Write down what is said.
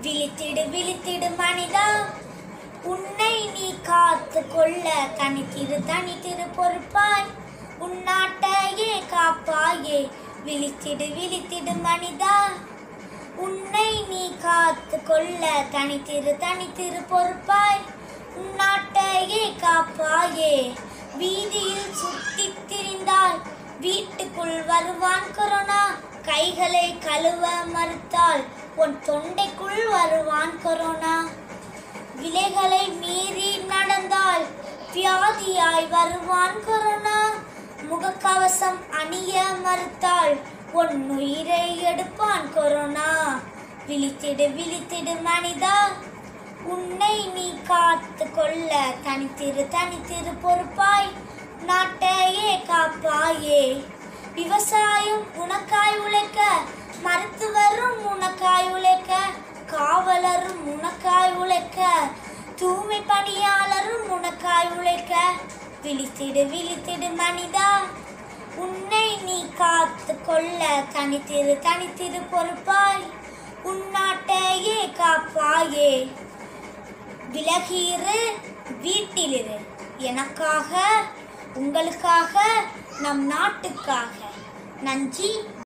விழித்திடு விழித்திடு மனிதா உன்னை நீ காத்து கொள்ள தனித்திரு தனித்திரு பொறுப்பாய் உன்னாட்டையே காப்பாயே விழித்திடு விழித்திடு மனிதா உன்னை நீ காத்து கொள்ள தனித்திரு தனித்திரு பொறுப்பாய் உன்னாட்டையே காப்பாயே வீதியில் சுத்தித் திரிந்தால் வீட்டுக்குள் வருவான் கொரோனா கைகளை கழுவ மறுத்தால் உன் தொண்டைக்குள் வருவான் கொரோனா விலைகளை மீறி நடந்தால் வியாதியாய் வருவான் கொரோனா முகக்கவசம் அணிய மறுத்தால் உன் உயிரை எடுப்பான் கொரோனா விழித்திடு விழித்திடு மனிதா உன்னை நீ காத்து கொள்ள தனித்திரு தனித்திரு பொறுப்பாய் நாட்டையே காப்பாயே விவசாயம் உனக்காய் உழைக்க மருத்துவரும் உனக்காய் உழைக்க காவலரும் உனக்காய் உழைக்க தூய்மை பணியாளரும் உனக்காய் உழைக்க விழித்திடு விழித்திடு மனிதா உன்னை நீ காத்து கொள்ள தனித்திரு தனித்திரு பொறுப்பாய் உன்னாட்டையே காப்பாயே விலகியிரு வீட்டிலிரு எனக்காக உங்களுக்காக நம் நாட்டுக்காக நன்றி